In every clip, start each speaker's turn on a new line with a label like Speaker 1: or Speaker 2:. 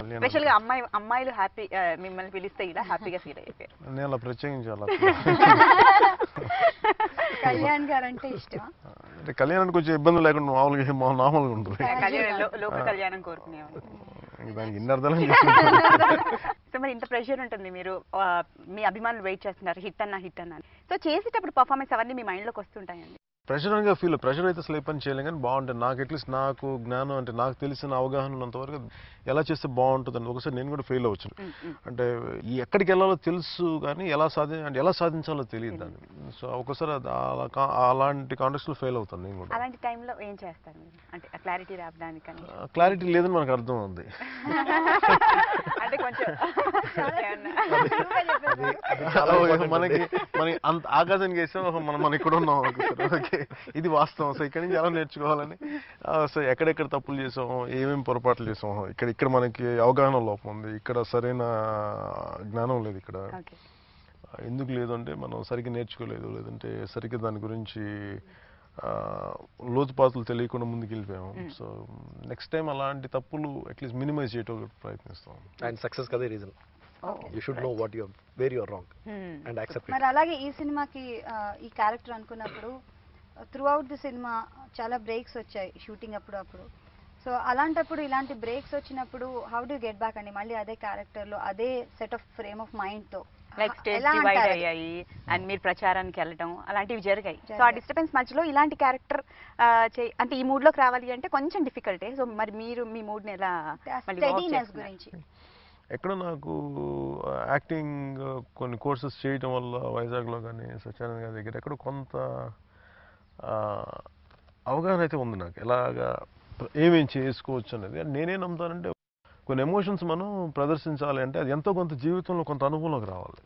Speaker 1: Kalyan
Speaker 2: special గా అమ్మాయి అమ్మాయిలు హ్యాపీ మిమ్మల్ని పిలిస్తే ఇలా హ్యాపీగా ఫీల్ అయిపోయారు
Speaker 1: నేను అలా ప్రత్యేకించాలి
Speaker 3: కళ్యాణ్ గారు అంటే ఇష్టం
Speaker 1: అంటే కళ్యాణానికి కొంచెం ఇబ్బంది లేకుండా మామూలుగా మా- మామూలుగా ఉంటుంది
Speaker 2: కళ్యాణం లో- లోక కళ్యాణం కోరుకునేవాళ్ళు
Speaker 1: ఇంక దానికి ఇన్ని అర్థాలు
Speaker 2: సో మరి ఇంత ప్రెషర్ ఉంటుంది మీరు ఆ, మీ అభిమానులు వెయిట్ చేస్తున్నారు హిట్ అన్న హిట్ అన్న అని. సో చేసేటప్పుడు పర్ఫార్మెన్స్ అవన్నీ మీ మైండ్ లోకి వస్తుంటాయండి
Speaker 1: ప్రెషర్ అనగా ఫీల్ ప్రెషర్ అయితే అసలు ఏ పని చేయలేం కానీ బాగుంటుంది నాకు అట్లీస్ట్ నాకు జ్ఞానం అంటే నాకు తెలిసిన అవగాహన ఉన్నంత వరకు ఎలా చేస్తే బాగుంటుంది అని ఒకసారి నేను కూడా ఫెయిల్ అవ్వచ్చు అంటే ఈ ఎక్కడికి వెళ్ళాలో తెలుసు కానీ ఎలా సాధి అంటే ఎలా సాధించాలో తెలియదు దాన్ని సో ఒకసారి అది అలా కా- అలాంటి కాంటెక్స్లో ఫెయిల్ అవుతాను నేను కూడా
Speaker 2: అలాంటి టైంలో ఏం చేస్తారు మీరు అంటే క్లారిటీ రావడానికని
Speaker 1: క్లారిటీ లేదని మనకు అర్థం అవుద్ది
Speaker 2: అంటే కొంచెం
Speaker 1: అలా మనకి మనకి అంత ఆకాశానికి వేసాం ఒక మనం మనం ఇక్కడ ఉన్నాం ఒకసారి ఓకే ఇది వాస్తవం సో ఇక్కడ నుంచి ఎలా నేర్చుకోవాలని ఆ, సో ఎక్కడెక్కడ తప్పులు చేసాం ఏమేమి పొరపాట్లు చేసాం ఇక్కడ ఇక్కడ మనకి అవగాహన లోపం ఉంది ఇక్కడ సరైన జ్ఞానం లేదు ఇక్కడ
Speaker 2: ఓకే
Speaker 1: ఎందుకు లేదు అంటే మనం సరిగ్గా నేర్చుకోలేదు లేదంటే సరిగ్గా దాని గురించి ఆ, లోతుపాతులు తెలియకుండా ముందుకు వెళ్ళిపోయాం సో నెక్స్ట్ టైం అలాంటి తప్పులు అట్లీస్ట్ మినిమైజ్ చేయటం ప్రయత్నిస్తాం
Speaker 4: అండ్ సక్సెస్ కదే reason you should know what you're where you're wrong and accept
Speaker 3: మరి అలాగే ఈ సినిమాకి ఆ, ఈ క్యారెక్టర్ అనుకున్నప్పుడు త్రూ అవుట్ ది సినిమా చాలా బ్రేక్స్ వచ్చాయి షూటింగ్ అప్పుడు అప్పుడు సో అలాంటప్పుడు ఇలాంటి బ్రేక్స్ వచ్చినప్పుడు హౌ డు గెట్ బ్యాక్ అండి మళ్ళీ అదే క్యారెక్టర్ లో అదే set of frame of mind తో
Speaker 2: లైక్ స్టేజ్
Speaker 3: ఎలా
Speaker 2: డివైడ్
Speaker 3: అంటారు?
Speaker 2: అయ్యాయి అండ్ మీరు ప్రచారానికి వెళ్ళడం అలాంటివి జరిగాయి సో ఆ
Speaker 3: జరిగాయి.
Speaker 2: డిస్టర్బెన్స్ మధ్యలో ఇలాంటి క్యారెక్టర్ అంటే ఈ మూడ్ లోకి రావాలి అంటే కొంచెం డిఫికల్టే సో మరి మీరు మీ మూడ్ ని ఎలా మళ్ళీ walk
Speaker 3: స్టడీనెస్
Speaker 2: చేస్తున్నారు?
Speaker 3: గురించి
Speaker 1: ఎక్కడ నాకు యాక్టింగ్ కొన్ని కోర్సెస్ చేయటం వల్ల వైజాగ్లో కానీ సత్యానంద గారి దగ్గర ఎక్కడ కొంత ఆ, అవగాహన అయితే ఉంది నాకు ఎలాగా ప్ర- ఏమేం చేసుకోవచ్చు అనేది అండ్ నేనే నమ్ముతానంటే కొన్ని ఎమోషన్స్ మనం ప్రదర్శించాలి అంటే అది ఎంతో కొంత జీవితంలో కొంత అనుభవంలోకి రావాలి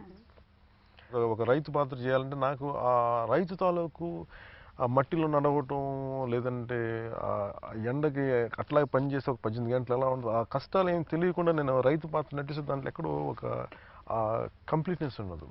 Speaker 1: ఒక- ఒక రైతు పాత్ర చేయాలంటే నాకు ఆ రైతు తాలూకు ఆ మట్టిలో నడవటం లేదంటే ఆ ఆ ఎండకి అట్లాగే పనిచేసి ఒక పద్దెనిమిది గంటలు ఎలా ఉంటుంది ఆ కష్టాలు ఏం తెలియకుండా నేను రైతు పాత్ర నటిస్తే దాంట్లో ఎక్కడో ఒక కంప్లీట్నెస్ ఉండదు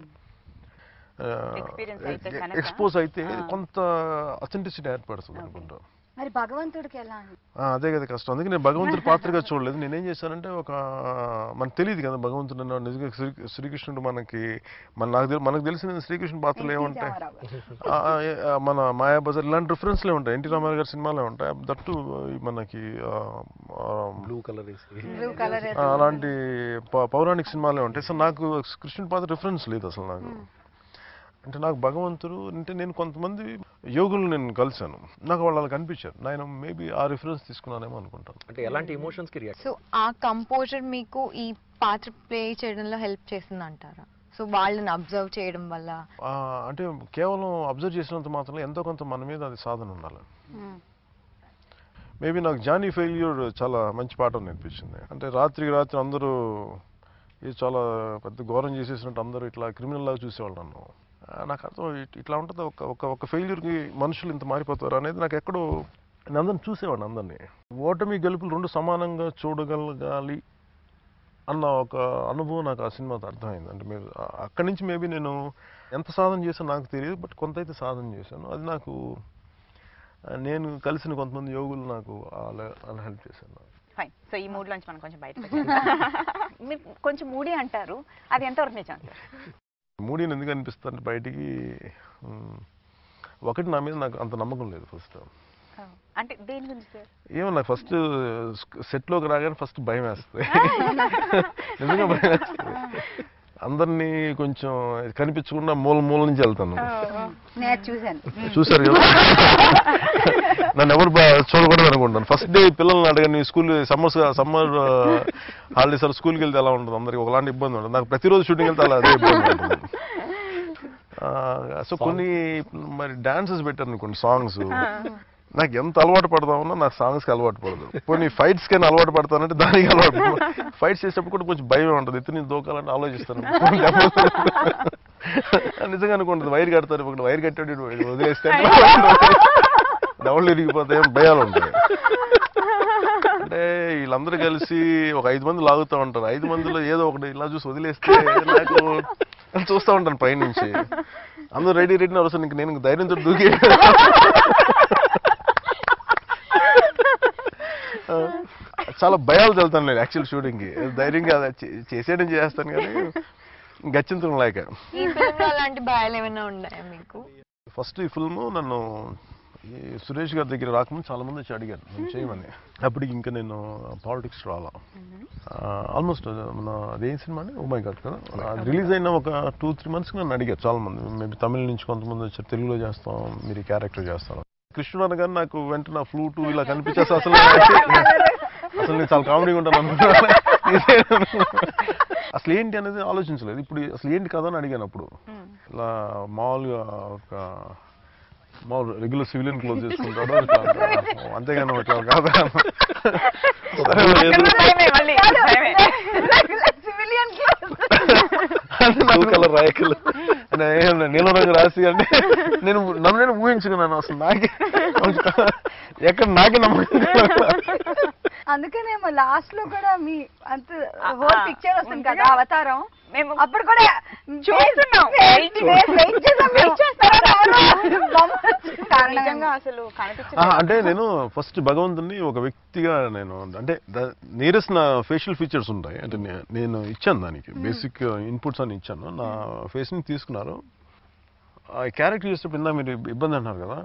Speaker 2: Experience అయితే కనుక.
Speaker 1: ఎక్స్పోజ్ అయితే
Speaker 2: ఆ.
Speaker 1: కొంత అథెంటిసిటీ ఏర్పడుతుంది అనుకుంటా
Speaker 3: మరి భగవంతుడికి ఎలా అండి
Speaker 1: ఆ, అదే కదా కష్టం అందుకే నేను భగవంతుడి పాత్రగా చూడలేదు నేనేం చేశానంటే ఒక మనకు తెలియదు కదా భగవంతుడు అన్న నిజంగా శ్రీ శ్రీకృష్ణుడు మనకి మన నాకు తెలి- మనకు తెలిసిన శ్రీకృష్ణుడు పాత్రలు
Speaker 3: ఎన్టీ
Speaker 1: ఏముంటాయి
Speaker 3: రామారావు గారు.
Speaker 1: ఆ, ఆ, ఏ- ఆ, మన మాయాబజార్ ఇలాంటి రిఫరెన్స్లే ఉంటాయి ఎన్టీ రామారావు గారి సినిమాలే ఉంటాయి దట్టు ఈ మనకి ఆ, ఆ,
Speaker 4: బ్లూ కలర్ వేసి
Speaker 3: బ్లూ కలర్
Speaker 1: ఆ, అలాంటి ప- పౌరాణిక సినిమాలే ఉంటాయి సో నాకు కృష్ణుడి పాత్ర రిఫరెన్స్ లేదు అసలు నాకు అంటే నాకు భగవంతుడు అంటే నేను కొంతమంది యోగులు నేను కలిశాను నాకు వాళ్ళు అలా కనిపించారు నేను మేబీ ఆ రిఫరెన్స్ తీసుకున్నానేమో అనుకుంటాను
Speaker 4: అంటే ఎలాంటి ఎమోషన్స్ కి రియాక్ట్
Speaker 5: సో ఆ కంపోజర్ మీకు ఈ పాత్ర ప్లే చేయడంలో హెల్ప్ చేస్తుంది అంటారా సో వాళ్ళని అబ్జర్వ్ చేయడం వల్ల
Speaker 1: ఆ, అంటే కేవలం అబ్జర్వ్ చేసినంత మాత్రం ఎంతో కొంత మన మీద అది సాధన ఉండాలి మేబీ నాకు జానీ ఫెయిల్యూర్ చాలా మంచి పాఠం నేర్పించింది అంటే రాత్రికి రాత్రి అందరూ ఇది చాలా పెద్ద ఘోరం చేసేసినట్టు అందరూ ఇట్లా క్రిమినల్ లాగా చూసేవాళ్ళు నన్ను ఆ, నాకు అర్థం ఇట్- ఇట్లా ఉంటుంది ఒక ఒక ఒక ఫెయిల్యూర్కి మనుషులు ఇంత మారిపోతారు అనేది నాకు ఎక్కడో నేను అందరిని చూసేవాడిని అందరినీ ఓటమి గెలుపులు రెండు సమానంగా చూడగలగాలి అన్న ఒక అనుభవం నాకు ఆ సినిమాతో అర్థమైంది అంటే మీరు ఆ- అక్కడి నుంచి మేబీ నేను ఎంత సాధన చేశానో నాకు తెలియదు బట్ కొంత అయితే సాధన చేశాను అది నాకు ఆ, నేను కలిసిన కొంతమంది యోగులు నాకు అలా అలా హెల్ప్ చేశాను
Speaker 2: ఫైన్ సో ఈ మూడ్ లోంచి మనం కొంచెం బయటకు మీరు కొంచెం మూడీ అంటారు అది ఎంతవరకు నిజం సార్
Speaker 1: మూడీని ఎందుకు అనిపిస్తుంది బయటికి ఉమ్, ఒకటి నా మీద నాకు అంత నమ్మకం లేదు ఫస్ట్
Speaker 2: అంటే దేని గురించి సార్
Speaker 1: ఏమో నాకు ఫస్ట్ సెట్లోకి రాగానే ఫస్ట్ భయం వేస్తుంది నిజంగా భయం వేస్తుంది అందరినీ కొంచెం కనిపించకుండా మూల మూల నుంచి వెళ్తాను
Speaker 3: నేను అది చూశాను
Speaker 1: చూసారు కదా నన్ను ఎవరు బా- చూడకూడదు అనుకుంటాను ఫస్ట్ డే పిల్లల్ని అడగని school summer summer holidays sir స్కూల్కి వెళ్తే ఎలా ఉంటుంది అందరికి ఒకలాంటి ఇబ్బంది ఉంటుంది నాకు ప్రతిరోజు షూటింగ్ వెళ్తే అలా అదే ఇబ్బంది ఉంటుంది సో కొన్ని మరి డాన్సెస్ పెట్టారు అనుకోండి సాంగ్స్ నాకు ఎంత అలవాటు పడదామన్నా నాకు సాంగ్స్కి అలవాటు పడదు కొన్ని ఫైట్స్ కైనా అలవాటు పడతానంటే దానికి అలవాటు ఫైట్స్ చేసేటప్పుడు కూడా కొంచెం భయం ఉంటుంది ఎత్తు నేను దూకాలని ఆలోచిస్తాను నిజంగా అనుకుంటుంది వైర్ కడతారు ఇప్పుడు వైర్ కట్టాడు వీడు వదిలేస్తే డౌన్లు ఇరిగిపోతాయి అని భయాలు ఉంటాయి అంటే వీళ్ళందరూ కలిసి ఒక ఐదు మంది లాగుతూ ఉంటారు ఐదు మందిలో ఏదో ఒకటి ఇలా చూసి వదిలేస్తే నాకు చూస్తూ ఉంటాను పైనుంచి అందరూ రెడీ రెడీ వస్తారు ఇంక నేను ధైర్యంతో దూకి చాలా భయాలు వెళ్తాను నేను యాక్చువల్ షూటింగ్కి ధైర్యంగా అది చే- చేసేయడం చేస్తాను కానీ గచ్చింతరం లేక
Speaker 5: ఈ ఫిల్మ్ లో అలాంటి భయాలు ఏమైనా ఉన్నాయా మీకు
Speaker 1: ఫస్ట్ ఈ ఫిల్మ్ నన్ను ఈ సురేష్ గారి దగ్గర రాకముందు చాలా మంది వచ్చి అడిగారు నేను చేయమని అప్పటికి ఇంకా నేను పాలిటిక్స్ రాలా ఆల్మోస్ట్ మన అదేం సినిమా అని ఓ మై గాడ్ కదా అది రిలీజ్ అయిన ఒక టూ త్రీ మంత్స్కి నన్ను అడిగారు చాలా మంది మేబీ తమిళ నుంచి కొంతమంది వచ్చారు తెలుగులో చేస్తాం మీరు ఈ క్యారెక్టర్ చేస్తాం కృష్ణుడు అనగానే నాకు వెంటనే ఫ్లూ టూ ఇలా కనిపించేసి అసలు అసలు నేను చాలా కామెడీగా ఉంటాను అనుకున్నాను అసలు ఏంటి అనేది ఆలోచించలేదు ఇప్పుడు అసలు ఏంటి కదా అని అడిగాను అప్పుడు ఇలా మామూలుగా ఒక మామూలు రెగ్యులర్ సివిలియన్ క్లోజ్ చేసుకుంటాడు ఇట్లా ఓ, అంతేగాని ఇట్లా కాదా సరే, లేదు.
Speaker 2: భయమే మళ్ళీ భయమే.
Speaker 3: సివిలియన్
Speaker 1: బ్లూ కలర్ రాయకలు నీలం రంగు రాసి అంటే నేను నన్ను నేను ఊహించుకున్నాను అసలు నాకే ఎక్కడ నాకే నమ్మకం
Speaker 3: అందుకనేమో లాస్ట్ లో కూడా మీ అంత హోల్
Speaker 2: ఆ,
Speaker 3: పిక్చర్ వస్తుంది
Speaker 2: ఉందిగా.
Speaker 3: కదా అవతారం
Speaker 2: మేము
Speaker 3: అప్పుడు కూడా
Speaker 2: చూస్తున్నాం.
Speaker 3: wait, wait, wait చేసాం మేము. బొమ్మ వచ్చింది. కారణం
Speaker 2: నిజంగా
Speaker 3: ఏమో.
Speaker 2: అసలు
Speaker 1: ఆ,
Speaker 2: కనిపించలేదు
Speaker 1: అంటే నేను ఫస్ట్ భగవంతుని ఒక వ్యక్తిగా నేను అంటే నియరెస్ట్ నా ఫేషియల్ ఫీచర్స్ ఉంటాయి అంటే నే- నేను ఇచ్చాను దానికి బేసిక్ ఇన్పుట్స్ అని ఇచ్చాను నా ఫేస్ని తీసుకున్నారు ఆ క్యారెక్టర్ చేసేటప్పుడు ఇందా మీరు ఇబ్బంది అంటున్నారు కదా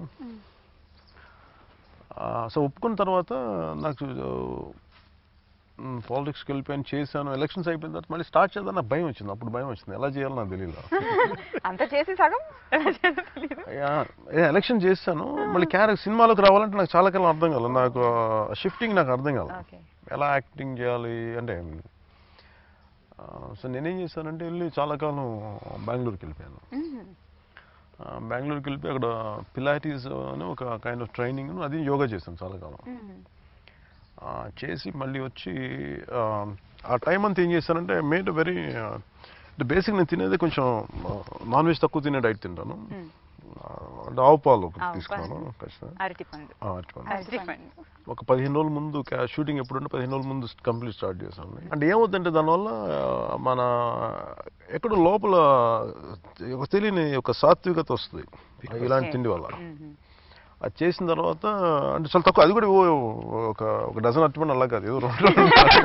Speaker 1: సో ఒప్పుకున్న తర్వాత నాకు పాలిటిక్స్కి వెళ్ళిపోయాను చేశాను ఎలక్షన్స్ అయిపోయిన తర్వాత మళ్ళీ స్టార్ట్ చేద్దాం నాకు భయం వచ్చింది అప్పుడు భయం వచ్చింది ఎలా చేయాలో నాకు తెలియదు
Speaker 2: అంత చేసి సగం ఎలా చేయాలో తెలీదు.
Speaker 1: ఎలక్షన్ చేశాను మళ్ళీ క్యారెక్టర్ సినిమాలోకి రావాలంటే నాకు చాలా కాలం అర్థం కాలేదు నాకు షిఫ్టింగ్ నాకు అర్థం కాలేదు
Speaker 2: ఓకే
Speaker 1: ఎలా యాక్టింగ్ చేయాలి అంటే ఆ, సో నేనేం చేశానంటే వెళ్ళి చాలా కాలం బెంగళూరుకి వెళ్ళిపోయాను ఆ, బెంగళూరుకి వెళ్ళిపోయి అక్కడ పిలాటిస్ అని ఒక కైండ్ ఆఫ్ ట్రైనింగ్ అది యోగా చేశాను చాలా కాలం ఆ, చేసి మళ్ళీ వచ్చి ఆ, ఆ టైం అంతా ఏం చేశానంటే మేడ్ వెరీ అంటే బేసిక్ నేను తినేది కొంచెం నాన్ వెజ్ తక్కువ తినే డైట్ తింటాను ఆ, అంటే ఆవు పాలు ఒకటి
Speaker 2: ఆవు
Speaker 1: తీసుకున్నాను
Speaker 2: పాలు.
Speaker 1: ఖచ్చితంగా
Speaker 2: అరటి పండు
Speaker 1: ఆ, అరటిపండు.
Speaker 2: అరటి పండు
Speaker 1: ఒక పదిహేను రోజుల ముందు క్యా- షూటింగ్ ఎప్పుడంటే పదిహేను రోజుల ముందు కంప్లీట్ స్టార్ట్ చేశాను అంటే ఏమవుతుందంటే దానివల్ల ఆ, మన ఎక్కడో లోపల ఒక తెలియని ఒక సాత్వికత వస్తుంది ఇలాంటి తిండి వల్ల
Speaker 2: మ్మ్.
Speaker 1: అది చేసిన తర్వాత అంటే చాలా తక్కువ అది కూడా ఓ ఒక ఒక డజన్ అట్టుపండి అలా కాదు ఏదో రెండు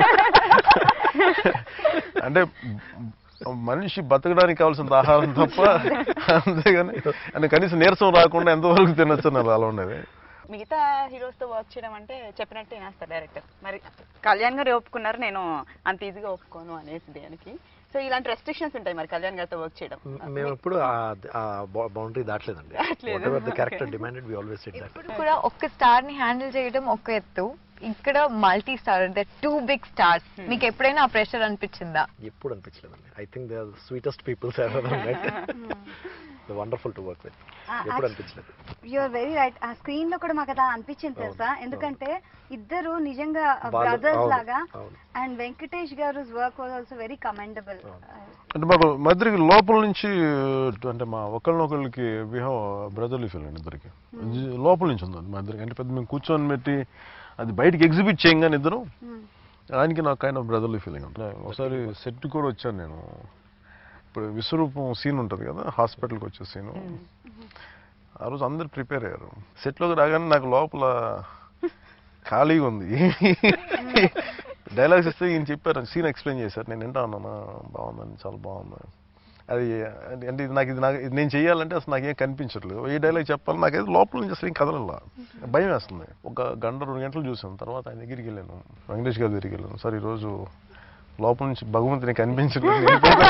Speaker 1: అంటే మనిషి బతకడానికి కావాల్సిన ఆహారం తప్ప అంతేగాని అంటే కనీసం నీరసం రాకుండా ఎంతవరకు తినొచ్చు అని అలా ఉండేది
Speaker 2: మిగతా హీరోస్ తో వర్క్ చేయడం అంటే చెప్పినట్టు వినేస్తారు డైరెక్టర్ మరి కళ్యాణ్ గారు ఒప్పుకున్నారు నేను అంత ఈజీగా ఒప్పుకోను అనేసి దేనికి సో ఇలాంటి రెస్ట్రిక్షన్స్ ఉంటాయి మరి కళ్యాణ్ గారితో వర్క్ చేయడం
Speaker 4: మేము ఎప్పుడు ఆ బౌండరీ దాటలేదండి
Speaker 2: దాటలేదు.
Speaker 4: The character demanded we always set that
Speaker 5: ఇప్పుడు కూడా ఒక్క స్టార్ ని హ్యాండిల్ చేయడం ఒక ఎత్తు ఇక్కడ multi star the two big stars మీకు ఎప్పుడైనా ఆ ప్రెషర్ అనిపించిందా
Speaker 4: ఎప్పుడు అనిపించలేదండి I think they are sweetest peoples ever met the wonderful to work with
Speaker 3: Ah,
Speaker 4: ఎప్పుడు
Speaker 3: actu-
Speaker 4: అనిపించలేదు
Speaker 3: యూఆర్ వెరీ రైట్ ఆ స్క్రీన్ లో కూడా మాకు అలా అనిపించింది తెలుసా ఎందుకంటే ఇద్దరు నిజంగా
Speaker 4: వాళ్ళు-
Speaker 3: బ్రదర్స్
Speaker 4: అవును,
Speaker 3: లాగా
Speaker 4: అవును.
Speaker 3: And Venkatesh garu work was also very commendable
Speaker 1: అంటే మాకు మా ఇద్దరికి లోపల నుంచి అంటే మా ఒకళ్ళనొకళ్ళకి బిహేవ్ బ్రదర్లీ ఫీల్ అండి ఇద్దరికి లోపల నుంచి ఉంది అది మా ఇద్దరికి అంటే పెద్ద మేము కూర్చొని పెట్టి అది బయటికి ఎగ్జిబిట్ చేయంగానే ఇద్దరు ఆయనకి నాకు కైండ్ ఆఫ్ బ్రదర్లీ ఫీలింగ్ అంటే ఒకసారి సెట్ కూడా వచ్చాను నేను ఇప్పుడు విశ్వరూపం సీన్ ఉంటుంది కదా హాస్పిటల్కి వచ్చే సీను ఆ రోజు అందరు ప్రిపేర్ అయ్యారు సెట్లోకి రాగానే నాకు లోపల ఖాళీగా ఉంది డైలాగ్స్ ఇస్తే ఈయన చెప్పారు సీన్ ఎక్స్ప్లెయిన్ చేశారు నేను వింటా ఉన్నానా బాగుందని చాలా బాగుంది అది అంటే- అంటే ఇది నాకు ఇది నాకు ఇది నేను చేయాలంటే అసలు నాకేం కనిపించట్లేదు ఏ డైలాగ్ చెప్పాలి నాకైతే లోపల నుంచి అసలు ఏం కదలలా భయం వేస్తుంది ఒక గంట రెండు గంటలు చూసాను తర్వాత ఆయన దగ్గరికి వెళ్ళాను వెంకటేష్ గారి దగ్గరికి వెళ్ళాను సార్ ఈరోజు లోపల నుంచి భగవంతుని కనిపించట్లేదు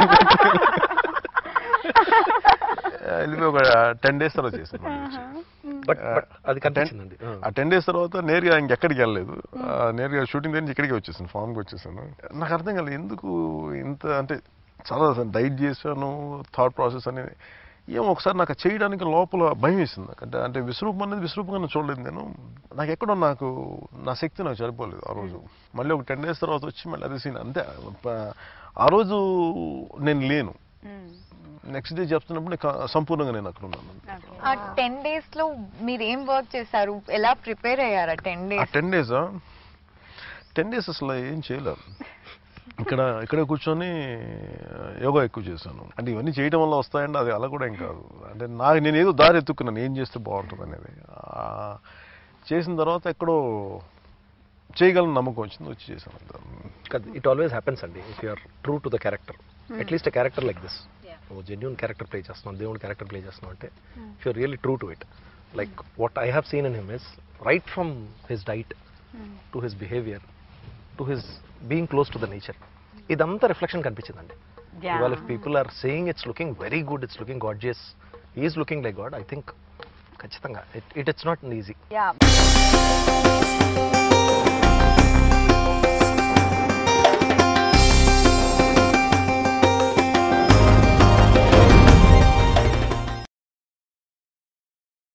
Speaker 1: వెళ్ళిపోయి ఒక టెన్ డేస్ తర్వాత చేశాను మళ్ళీ వచ్చి.
Speaker 4: బట్ బట్ అది
Speaker 1: ఆ ten-
Speaker 4: కనిపించిందండి
Speaker 1: ఆ టెన్ డేస్ తర్వాత నేరుగా ఇంకెక్కడికి వెళ్ళలేదు ఆ, నేరుగా షూటింగ్ దగ్గర నుంచి ఇక్కడికి వచ్చేసాను ఫామ్కి వచ్చేసాను నాకు అర్థం కాలేదు ఎందుకు ఇంత అంటే చాలా డైట్ చేశాను థాట్ ప్రాసెస్ అనేది ఏమో ఒకసారి నాకు చేయడానికి లోపల భయం వేసింది నాకు అంటే అంటే విశ్వరూపం అనేది విశ్వరూపంగా చూడలేదు నేను నాకు ఎక్కడో నాకు నా శక్తి నాకు సరిపోలేదు ఆ రోజు మళ్ళీ ఒక టెన్ డేస్ తర్వాత వచ్చి మళ్ళీ అదే సీన్ అంతే ప- ఆ రోజు నేను లేను నెక్స్ట్ డే చెప్తున్నప్పుడు నేను క- సంపూర్ణంగా నేను అక్కడ ఉన్నాను
Speaker 5: ఆ టెన్ డేస్ లో మీరు ఏం వర్క్ చేశారు ఎలా ప్రిపేర్ అయ్యారా టెన్
Speaker 1: ఆ
Speaker 5: డేస్
Speaker 1: టెన్ డేసా టెన్ డేస్ అసలు ఏం చేయలేం ఇక్కడ ఇక్కడ కూర్చొని యోగా ఎక్కువ చేశాను అంటే ఇవన్నీ చేయడం వల్ల వస్తాయండి అది అలా కూడా ఏం కాదు అంటే నాకు నేను ఏదో దారి ఎత్తుకున్నాను ఏం చేస్తే బాగుంటుంది అనేది ఆ, చేసిన తర్వాత ఎక్కడో చేయగలను నమ్మకం వచ్చింది వచ్చి చేశాను అంతే.
Speaker 4: ఇట్ ఆల్వేస్ హ్యాపెన్స్ అండి if you're true to the character at least character like this నువ్వు జెన్యున్ క్యారెక్టర్ ప్లే చేస్తున్నావు దేవుడు క్యారెక్టర్ ప్లే చేస్తున్నావు అంటే if you're really true to it like what I have seen in him is right from his diet to his behaviour to his being close to the nature ఇదంతా reflection కనిపించిందండి
Speaker 2: Yeah.
Speaker 4: ఇవాళ if people are saying it's looking very good it's looking gorgeous is looking like God I think ఖచ్చితంగా it it's not easy
Speaker 2: yeah